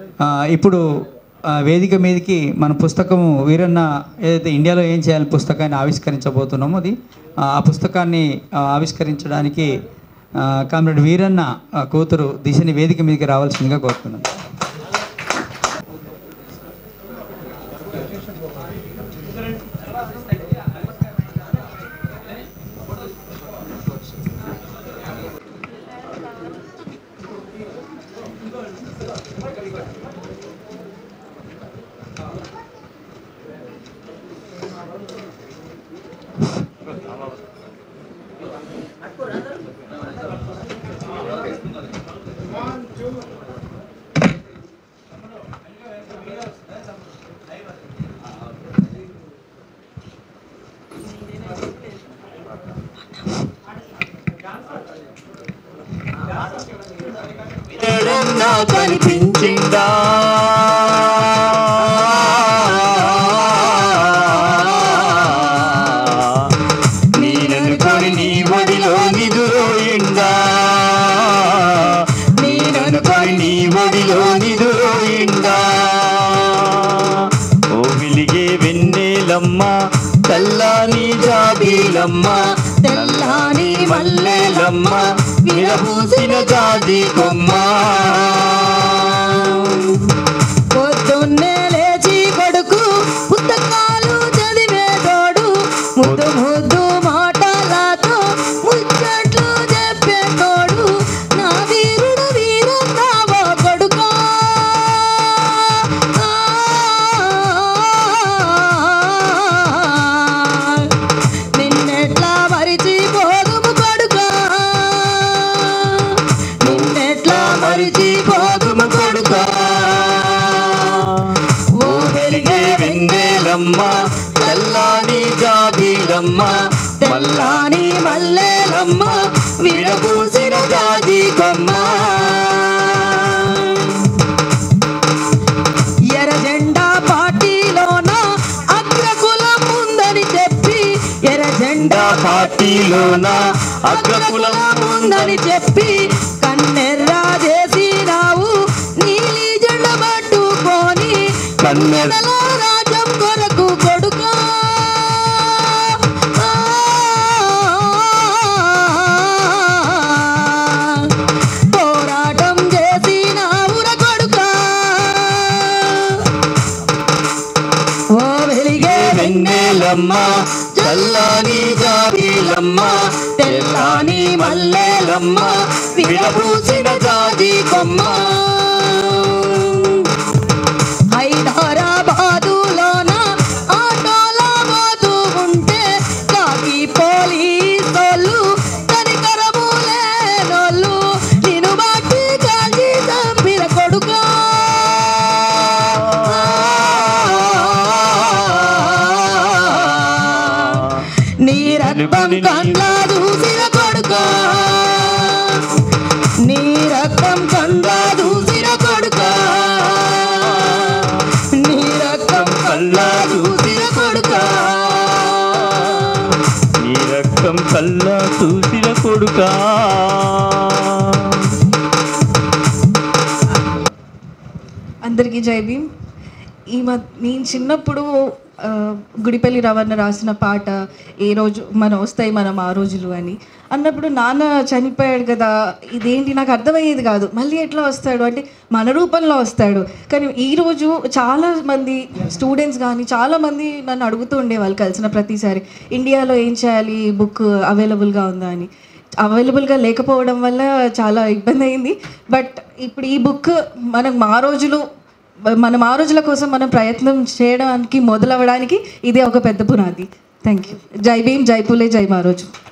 ఆ, ఇప్పుడు ఆ, వేదిక మీదకి మన పుస్తకము వీరన్న ఏదైతే ఇండియాలో ఏం చేయాలి పుస్తకాన్ని ఆవిష్కరించబోతున్నామో అది ఆ ఆ పుస్తకాన్ని ఆ, ఆవిష్కరించడానికి ఆ, కామ్రేడ్ వీరన్న ఆ, కూతురు దిశని వేదిక మీదకి రావాల్సిందిగా కోరుతున్నాను ఎక్కడన్నా కనిపించిందా నేననుకొని నీ ఒడిలో నిదురోయిందా నేననుకొని నీ ఒడిలో నిదురోయిందా ఓ వెలిగే వెన్నెలమ్మ తెల్లాని జాబీలమ్మ తెల్లాని మల్లెలమ్మ విరబూసిన జాజి కొమ్మ పొద్దున్నే లేచి కొడుకు పుస్తకాలు చదివేటోడు ముద్దు ముద్దు మాటలతో ముచ్చట్లు చెప్పేటోడు నా వీరుడు వీరన్నావో కొడుకా నిన్నెట్లా మరిచిపోదుము కొడుకా నిన్నెట్లా మరిచిపోదుము కొడుకా ఓ వెలిగే వెన్నెలమ్మ తెల్లాని జాబీలమ్మ తెల్లాని మల్లెలమ్మ విరబూసిన జాజి కొమ్మ ఎర్ర జెండా పార్టీలోన అగ్రకులం ఉందని చెప్పి ఎర్ర జెండా జెండా పార్టీలోన అగ్రకులం ఉందని చెప్పి కన్నెర్రా చేసినావు నీలి జెండ పట్టుకొని కన్నెర్ కన్నెల రాజ్యం కొరకు కొడుకా పోరాటం చేసినావుర కొడుకా ఓ వెలిగే వెన్నెలమ్మ చల్లాని జాబీలమ్మ తెల్లాని మల్లెలమ్మ విరబూసిన జాజి కొమ్మ హైదరాబాదులోన ఆటోల పోతూ ఉంటే కాకి పోలీసోళ్ళు కనికరము లేనోళ్ళు నిన్ను బట్టి కాల్చి చంపిన కొడుకా నీ రక్తం కండ్లా దూసిన కొడుకా నీ రక్తం కండ్లా దూసిన కొడుకా నీ రక్తం కల్లా దూసిన కొడుకా నీ రక్తం కల్లా చూసిన కొడుకా అందరికీ జై భీమ్ ఈ మ నేను చిన్నప్పుడు ఆ, గుడిపల్లి రవణ రాసిన పాట ఏ రోజు మనం వస్తాయి మనం ఆ రోజులు అని అన్నప్పుడు నాన్న చనిపోయాడు కదా ఇదేంటి నాకు అర్థమయ్యేది కాదు మళ్ళీ ఎట్లా వస్తాడు అంటే మన రూపంలో వస్తాడు కానీ ఈరోజు చాలా మంది స్టూడెంట్స్ కానీ చాలా మంది నన్ను అడుగుతూ ఉండేవాళ్ళు కలిసిన ప్రతిసారి ఇండియాలో ఏం చేయాలి బుక్ అవైలబుల్గా ఉందా అని అవైలబుల్గా లేకపోవడం వల్ల చాలా ఇబ్బంది అయింది బట్ ఇప్పుడు ఈ బుక్ మనకు మా రోజులు మనం ఆ రోజుల కోసం మనం ప్రయత్నం చేయడానికి మొదలవ్వడానికి ఇదే ఒక పెద్ద పునాది థ్యాంక్ యూ జై భీమ్ జై పులే జై మా రోజు